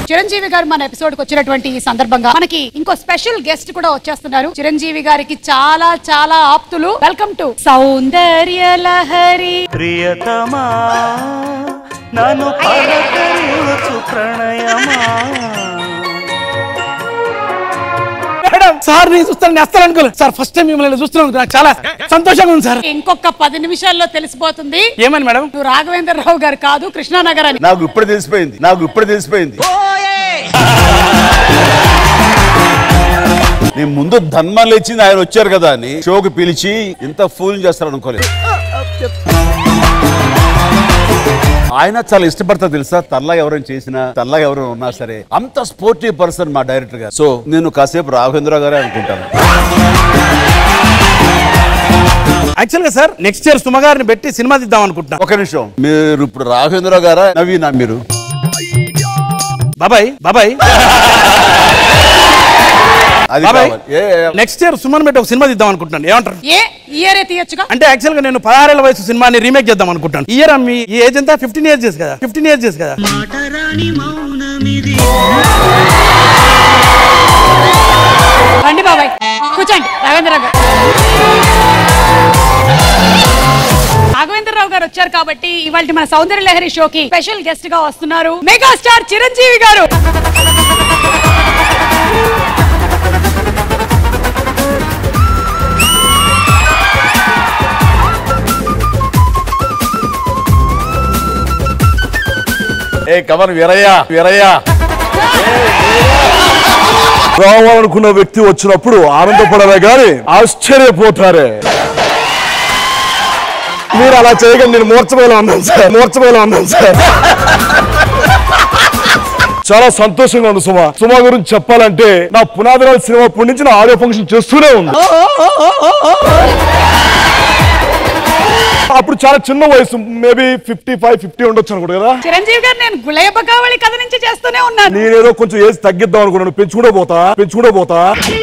చిరంజీవి గారు మన ఎపిసోడ్ కి వచ్చినటువంటి ఈ సందర్భంగా మనకి ఇంకో స్పెషల్ గెస్ట్ కూడా వచ్చేస్తున్నారు చిరంజీవి గారికి చాలా చాలా ఆప్తులు వెల్కమ్ టు సౌందర్య లహరి ప్రియతమా నన్ను పలకరించు ప్రణయమా మేడం సార్ నేను చూస్తాను నేను వస్తాను అనుకోలేదు సార్ ఫస్ట్ టైం మిమ్మల్ని చూస్తున్నాను నాకు చాలా సంతోషంగా ఉంది సార్ ఇంకొక పది నిమిషాల్లో తెలిసిపోతుంది ఏమని మేడం నువ్వు రాఘవేంద్రరావు గారు కాదు కృష్ణానగర్ అని నాకు ఇప్పుడు తెలిసిపోయింది నాకు ఇప్పుడు తెలిసిపోయింది నేను ముందు ధన్మలు ఇచ్చింది ఆయన వచ్చారు కదా అని షోకి పిలిచి ఇంత ఫూల్ చేస్తారు అనుకోలేదు ఆయన చాలా ఇష్టపడతా తెలుసా తల్లా ఎవరైనా చేసినా తల్లా ఎవరైనా ఉన్నా సరే అంత స్పోర్టివ్ పర్సన్ మా డైరెక్టర్ గారు సో నేను కాసేపు రాఘవేంద్ర గారే అనుకుంటాను యాక్చువల్ గా సార్ నెక్స్ట్ ఇయర్ సుమ గారిని పెట్టి సినిమా తీద్దాం అనుకుంటున్నా ఒక నిమిషం మీరు ఇప్పుడు రాఘవేంద్ర గారా నవీనా మీరు బాబాయ్ బాబాయ్ అది బాబాయ్ కావాలి. ఏ ఏ- నెక్స్ట్ ఇయర్ సుమన్ పెట్టి ఒక సినిమా తీద్దాం అనుకుంటున్నాను ఏమంటారు ఏ ఇయరే తీయొచ్చుగా అంటే యాక్చువల్ గా నేను పదహారేళ్ల వయసు సినిమాని రీమేక్ చేద్దాం అనుకుంటాను ఇయర్ మీ ఈ ఏజ్ ఎంత ఫిఫ్టీన్ ఇయర్స్ చేసి కదా ఫిఫ్టీన్ ఇయర్స్ చేసి కదా రండి బాబాయ్ కూర్చోండి రాఘవేంద్రరావు గారు రాఘవేంద్రరావు గారు వచ్చారు కాబట్టి ఇవాళ మన సౌందర్య లహరి షోకి స్పెషల్ గెస్ట్ గా వస్తున్నారు మెగాస్టార్ చిరంజీవి గారు ఏ కమన్ వీరయ్య వీరయ్య రావాలనుకున్న వ్యక్తి వచ్చినప్పుడు ఆనందపడలే గాని ఆశ్చర్యపోతారే మీరు అలా చేయగలి నేను మూర్చబోలో ఉన్నాను సార్ మూర్చబోలో ఉన్నాను సార్ చాలా సంతోషంగా ఉంది సుమా సుమా గురించి చెప్పాలంటే నా పునాదిరాల సినిమా అప్పటి నుంచి నా ఆడియో ఫంక్షన్ చేస్తూనే ఉంది అప్పుడు చాలా చిన్న వయసు మేబీ ఫిఫ్టీ ఫైవ్ ఫిఫ్టీ ఉండొచ్చు అనుకుంటా కదా చిరంజీవి గారు నేను గులయబకావళి కథ నుంచి చేస్తూనే ఉన్నాను నేనేదో కొంచెం ఏజ్ తగ్గిద్దాం అనుకున్నాను పెంచుకుంటూ పోతా పెంచుకుంటూ పోతా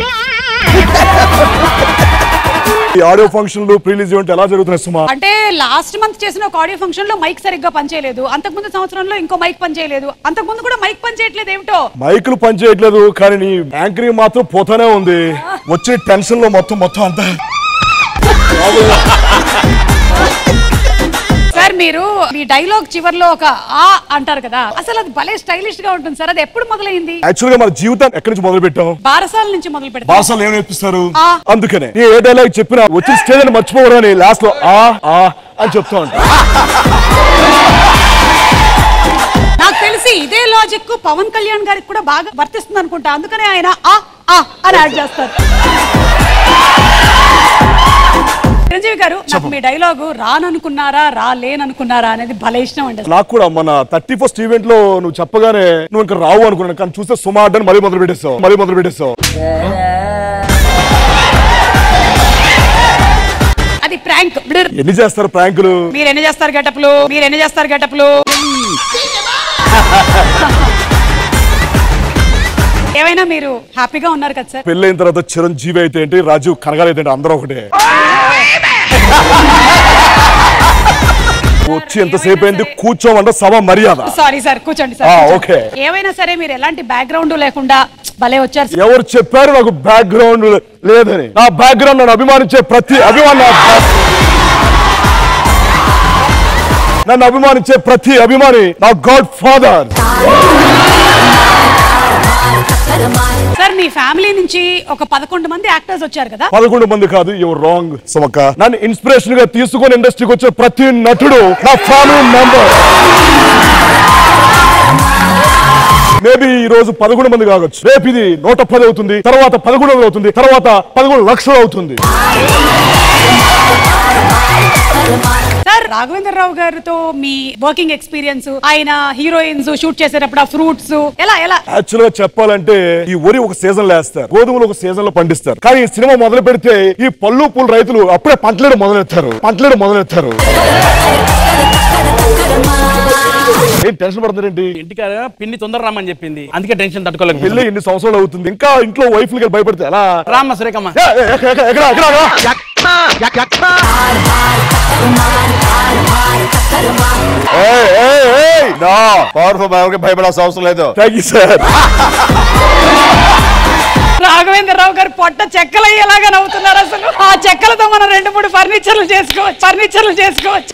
ఈ ఆడియో ఫంక్షన్లు ప్రీలీజ్ ఈవెంట్ ఎలా జరుగుతున్నాయి సుమా అంటే లాస్ట్ మంత్ చేసిన ఒక ఆడియో ఫంక్షన్ లో మైక్ సరిగ్గా పనిచేయలేదు అంతకుముందు సంవత్సరంలో ఇంకో మైక్ పనిచేయలేదు అంతకుముందు కూడా మైక్ పనిచేయట్లేదు ఏమిటో మైకులు పనిచేయట్లేదు కానీ నీ యాంకరింగ్ మాత్రం పోతానే ఉంది వచ్చే టెన్షన్ లో మొత్తం మొత్తం అంతా సార్ మీరు మీ డైలాగ్ చివర్లో ఒక ఆ అంటారు కదా అసలు అది భలే స్టైలిష్ గా ఉంటుంది సార్ అది ఎప్పుడు మొదలైంది యాక్చువల్ గా మన జీవితం ఎక్కడి నుంచి మొదలు పెట్టాం బారసాల నుంచి మొదలు పెడతాం భాషలు ఏం నేర్పిస్తారు ఆ. అందుకనే నీ ఏ డైలాగ్ చెప్పినా వచ్చిన స్టేజ్ అని మర్చిపోవడం అని లాస్ట్ లో ఆ ఆ అని చెప్తా ఉంటా నాకు తెలిసి ఇదే లాజిక్ పవన్ కళ్యాణ్ గారికి కూడా బాగా వర్తిస్తుంది అనుకుంటా అందుకనే ఆయన ఆ ఆ అని యాడ్ చేస్తారు చిరంజీవి గారు నాకు మీ డైలాగు రాననుకున్నారా రాలేననుకున్నారా అనేది భలే ఇష్టం అండి నాకు కూడా మన థర్టీ ఫస్ట్ ఈవెంట్ లో నువ్వు చెప్పగానే నువ్వు ఇంకా రావు అనుకున్నాను కానీ చూస్తే సుమా అని మరీ మొదలు పెట్టేస్తావు మరీ మొదలు పెట్టేస్తావు అది ప్రాంక్ ఎన్ని చేస్తారు ప్రాంకులు మీరు ఎన్ని చేస్తారు గెటప్లు మీరు ఎన్ని చేస్తారు గెటప్లు ఏమైనా మీరు హ్యాపీగా ఉన్నారు కదా సార్ పెళ్ళైన తర్వాత చిరంజీవి అయితే ఏంటి రాజీవ్ కనగాలి అయితే ఏంటి అందరూ ఒకటే వచ్చి ఎంతసేపు అయింది కూర్చోమంటే సభ మర్యాద సారీ సార్ కూర్చోండి ఆ, సార్ కూర్చోండి. ఓకే. ఏమైనా సరే మీరు ఎలాంటి బ్యాక్గ్రౌండ్ లేకుండా భలే వచ్చారు సార్. ఎవరు చెప్పారు నాకు బ్యాక్గ్రౌండ్ లేదని నా బ్యాక్గ్రౌండ్ నన్ను అభిమానించే ప్రతి అభిమాని నా బ్యా- నన్ను అభిమానించే ప్రతి అభిమాని నా గాడ్ ఫాదర్ సార్ మీ ఫ్యామిలీ నుంచి ఒక పదకొండు మంది యాక్టర్స్ వచ్చారు కదా పదకొండు మంది కాదు యువర్ రాంగ్ సమక్క నన్ను ఇన్స్పిరేషన్ గా తీసుకొని ఇండస్ట్రీకి వచ్చే ప్రతి నటుడు నా ఫ్యామిలీ మెంబర్ మేబీ ఈ రోజు పదకొండు మంది కావచ్చు రేపు ఇది నూట పది అవుతుంది తర్వాత పదకొండు వందలు అవుతుంది తర్వాత పదకొండు లక్షలు అవుతుంది సార్ రాఘవేంద్రరావు గారితో మీ వర్కింగ్ ఎక్స్పీరియన్స్ ఆయన హీరోయిన్స్ షూట్ చేసేటప్పుడు ఆ ఫ్రూట్స్ ఎలా ఎలా యాక్చువల్ గా చెప్పాలంటే ఈ వరి ఒక సీజన్ లో వేస్తారు గోధుమలు ఒక సీజన్ లో పండిస్తారు కానీ ఈ సినిమా మొదలు పెడితే ఈ పళ్ళు పూల రైతులు అప్పుడే పంటలేడు మొదలెత్తారు పంటలేడు మొదలెత్తారు ఏం టెన్షన్ పడుతున్నారేంటి ఇంటికాడ పిన్ని తొందర రమ్మని చెప్పింది అందుకే టెన్షన్ తట్టుకోలేదు పెళ్లి ఎన్ని సంవత్సరాలు అవుతుంది ఇంకా ఇంట్లో వైఫ్ కి భయపడితే ఎలా రామ్మ సురేఖమ్మ ఏ, ఏ, ఎక్కడ, ఎక్కడ, ఎక్కడ, ఎక్కడ, ఎక్కడ? ఏయ్, ఏయ్, ఏయ్. నో పవర్ఫుల్ ఎవరికి భయపడాల్సిన అవసరం లేదు థ్యాంక్ యూ సార్ రాఘవేంద్రరావు గారు పొట్ట చెక్కలు అయ్యేలాగా నవ్వుతున్నారు అసలు ఆ చెక్కలతో మనం రెండు మూడు ఫర్నిచర్లు చేసుకోవచ్చు ఫర్నిచర్లు చేసుకోవచ్చు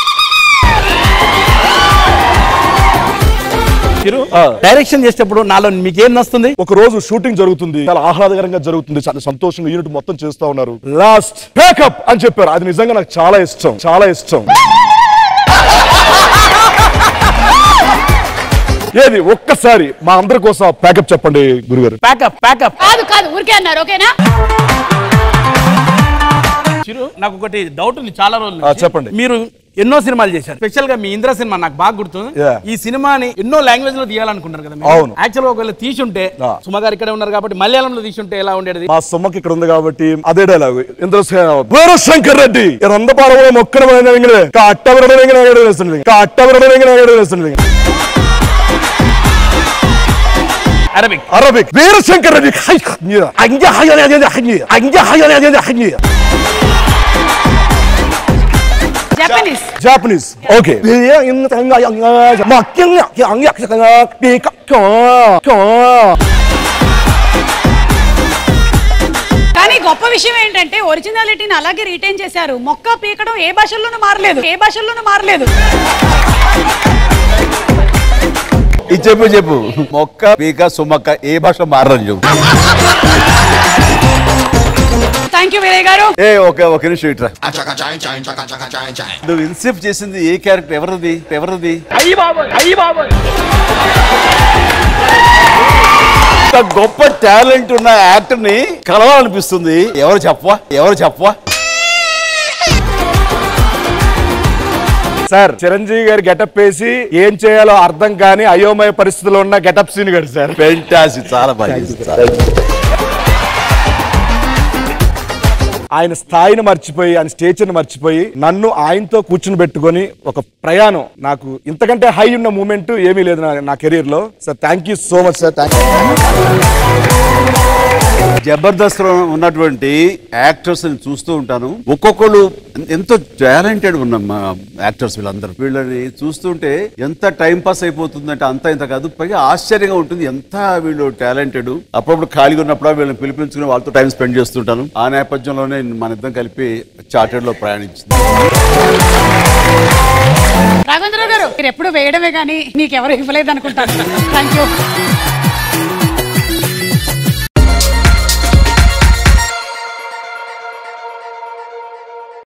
మీరు డైరెక్షన్ చేసేటప్పుడు నాలో మీకేం నస్తుంది ఒక రోజు షూటింగ్ జరుగుతుంది చాలా ఆహ్లాదకరంగా జరుగుతుంది చాలా సంతోషంగా యూనిట్ మొత్తం చేస్తా ఉన్నారు లాస్ట్ ప్యాకప్ అని చెప్పారు అది నిజంగా నాకు చాలా ఇష్టం చాలా ఇష్టం ఏది ఒక్కసారి మా అందరి కోసం ప్యాకప్ చెప్పండి గురుగారు ప్యాకప్ ప్యాకప్ కాదు కాదు ఊరికే అన్నారు ఓకేనా చిరు నాకు ఒకటి డౌట్ ఉంది చాలా రోజులు ఆ, చెప్పండి. మీరు ఎన్నో సినిమాలు చేశారు స్పెషల్ గా మీ ఇంద్ర సినిమా నాకు బాగా గుర్తుంది Yeah. ఈ సినిమాని ఎన్నో లాంగ్వేజ్ లో తీయాలనుకున్నారు కదా అవును. యాక్చువల్ గా ఒకవేళ తీసుంటే ఆ. సుమ గారు ఇక్కడే ఉన్నారు కాబట్టి మలయాళంలో తీసుంటే ఎలా ఉండేది మా సొమ్మకి ఇక్కడ ఉంది కాబట్టి అదే డైలాగ్ ఇంద్రసేన వీరశంకర్ రెడ్డి రందపారవలో మొక్కడం అట్టవరడం అట్టవరడం అరబిక్ అరబిక్ వీరశంకర్ రెడ్డి హై, హై, అంజ హై అని అదేది హై, అంజ హై అని అదేది హై. జపనీస్ జాపనీస్ ఓకే కానీ గొప్ప విషయం ఏంటంటే ఒరిజినాలిటీని అలాగే రీటైన్ చేశారు మొక్క పీకడం ఏ భాషల్లోనూ మారలేదు ఏ భాషల్లోనూ మారలేదు ఇది చెప్పు చెప్పు మొక్క పీక సుమక్క ఏ భాష మారని చెప్పు థ్యాంక్ యూ వినయ్ గారు ఏ ఓకే ఒక నిమిషం ఇట్రా నువ్వు ఇన్సెప్ట్ చేసింది ఏ క్యారెక్టర్ ఎవరిది ఎవరిది ఇంత గొప్ప టాలెంట్ ఉన్న యాక్టర్ ని కలవాలనిపిస్తుంది ఎవరు చెప్పవా ఎవరు చెప్పవా సార్ చిరంజీవి గారి గెటప్ వేసి ఏం చేయాలో అర్థం కాని అయోమయ పరిస్థితిలో ఉన్న గెటప్ సీన్ గారు సార్ ఫెంటాసి చాలా బాగా చేసింది, చాలా. ఆయన స్థాయిని మర్చిపోయి ఆయన స్టేచర్ని మర్చిపోయి నన్ను ఆయనతో కూర్చుని పెట్టుకొని ఒక ప్రయాణం నాకు ఇంతకంటే హై ఉన్న మూమెంట్ ఏమీ లేదు నా- నా కెరీర్ లో sir thank you so much sir thank Jabardasth లో ఉన్నటువంటి యాక్టర్స్ ని చూస్తూ ఉంటాను ఒక్కొక్కళ్ళు ఎంతో టాలెంటెడ్ ఉన్న మా యాక్టర్స్ వీళ్ళందరూ వీళ్ళని చూస్తుంటే ఎంత టైం పాస్ అయిపోతుందంటే అంత ఇంత కాదు పైగా ఆశ్చర్యంగా ఉంటుంది ఎంత వీళ్ళు టాలెంటెడ్ అప్పుడప్పుడు ఖాళీగా ఉన్నప్పుడు వీళ్ళని పిలిపించుకుని వాళ్ళతో టైం స్పెండ్ చేస్తుంటాను ఆ నేపథ్యంలోనే మన ఇద్దరం కలిపి చార్టెడ్ లో ప్రయాణించింది రాఘవేంద్రరావు గారు మీరు ఎప్పుడు వేయడమే కానీ మీకు ఎవరు ఇవ్వలేదు అనుకుంటాను థ్యాంక్ యూ